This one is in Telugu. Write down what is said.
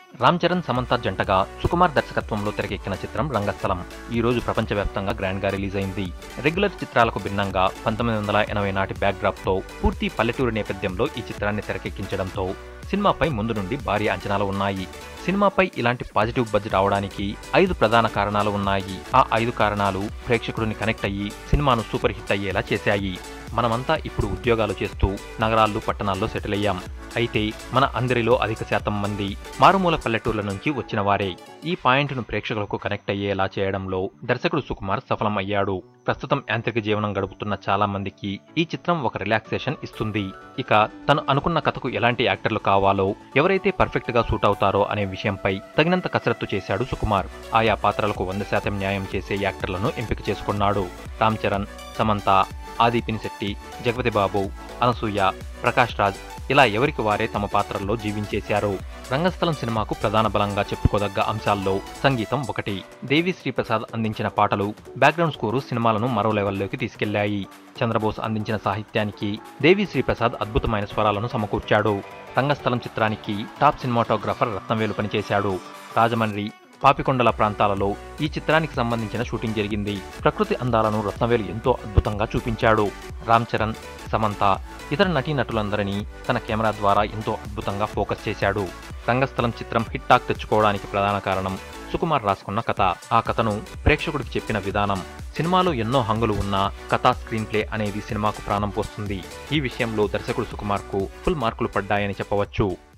రామ్ చరణ్ సమంత జంటగా సుకుమార్ దర్శకత్వంలో తెరకెక్కిన చిత్రం రంగస్థలం ఈ రోజు ప్రపంచవ్యాప్తంగా గ్రాండ్ గా రిలీజ్ అయింది రెగ్యులర్ చిత్రాలకు భిన్నంగా పంతొమ్మిది వందల ఎనభై నాటి బ్యాక్డ్రాప్ తో పూర్తి పల్లెటూరు నేపథ్యంలో ఈ చిత్రాన్ని తెరకెక్కించడంతో సినిమాపై ముందు నుండి భారీ అంచనాలు ఉన్నాయి సినిమాపై ఇలాంటి పాజిటివ్ బజ్ రావడానికి ఐదు ప్రధాన కారణాలు ఉన్నాయి ఆ ఐదు కారణాలు ప్రేక్షకుడిని కనెక్ట్ అయ్యి సినిమాను సూపర్ హిట్ అయ్యేలా చేశాయి మనమంతా ఇప్పుడు ఉద్యోగాలు చేస్తూ నగరాల్లో పట్టణాల్లో సెటిల్ అయ్యాం అయితే మన అందరిలో అధిక శాతం మంది మారుమూల పల్లెటూర్ల నుంచి వచ్చిన వారే ఈ పాయింట్ను ప్రేక్షకులకు కనెక్ట్ అయ్యేలా చేయడంలో దర్శకుడు సుకుమార్ సఫలం అయ్యాడు ప్రస్తుతం యాంత్రిక జీవనం గడుపుతున్న చాలా మందికి ఈ చిత్రం ఒక రిలాక్సేషన్ ఇస్తుంది ఇక తను అనుకున్న కథకు ఎలాంటి యాక్టర్లు కావాలో ఎవరైతే పర్ఫెక్ట్ గా సూట్ అవుతారో అనే విషయంపై తగినంత కసరత్తు చేశాడు సుకుమార్ ఆయా పాత్రలకు వంద శాతం న్యాయం చేసే యాక్టర్లను ఎంపిక చేసుకున్నాడు రామ్ చరణ్ సమంత ఆది పినిశెట్టి జగపతి బాబు అనసూయ ప్రకాష్ రాజ్ ఇలా ఎవరికి వారే తమ పాత్రల్లో జీవించేశారు రంగస్థలం సినిమాకు ప్రధాన బలంగా చెప్పుకోదగ్గ అంశాల్లో సంగీతం ఒకటి దేవి శ్రీప్రసాద్ అందించిన పాటలు బ్యాక్గ్రౌండ్ స్కోరు సినిమాలను మరో లెవెల్లోకి తీసుకెళ్లాయి చంద్రబోస్ అందించిన సాహిత్యానికి దేవి శ్రీప్రసాద్ అద్భుతమైన స్వరాలను సమకూర్చాడు రంగస్థలం చిత్రానికి టాప్ సినిమాటోగ్రాఫర్ రత్నవేలు పనిచేశాడు రాజమండ్రి పాపికొండల ప్రాంతాలలో ఈ చిత్రానికి సంబంధించిన షూటింగ్ జరిగింది ప్రకృతి అందాలను రత్నవేలు ఎంతో అద్భుతంగా చూపించాడు రామ్ చరణ్ సమంత ఇతర నటీనటులందరినీ తన కెమెరా ద్వారా ఎంతో అద్భుతంగా ఫోకస్ చేశాడు రంగస్థలం చిత్రం హిట్ టాక్ తెచ్చుకోవడానికి ప్రధాన కారణం సుకుమార్ రాసుకున్న కథ ఆ కథను ప్రేక్షకుడికి చెప్పిన విధానం సినిమాలో ఎన్నో హంగులు ఉన్నా కథా స్క్రీన్ ప్లే అనేది సినిమాకు ప్రాణం పోస్తుంది ఈ విషయంలో దర్శకుడు సుకుమార్కు ఫుల్ మార్కులు పడ్డాయని చెప్పవచ్చు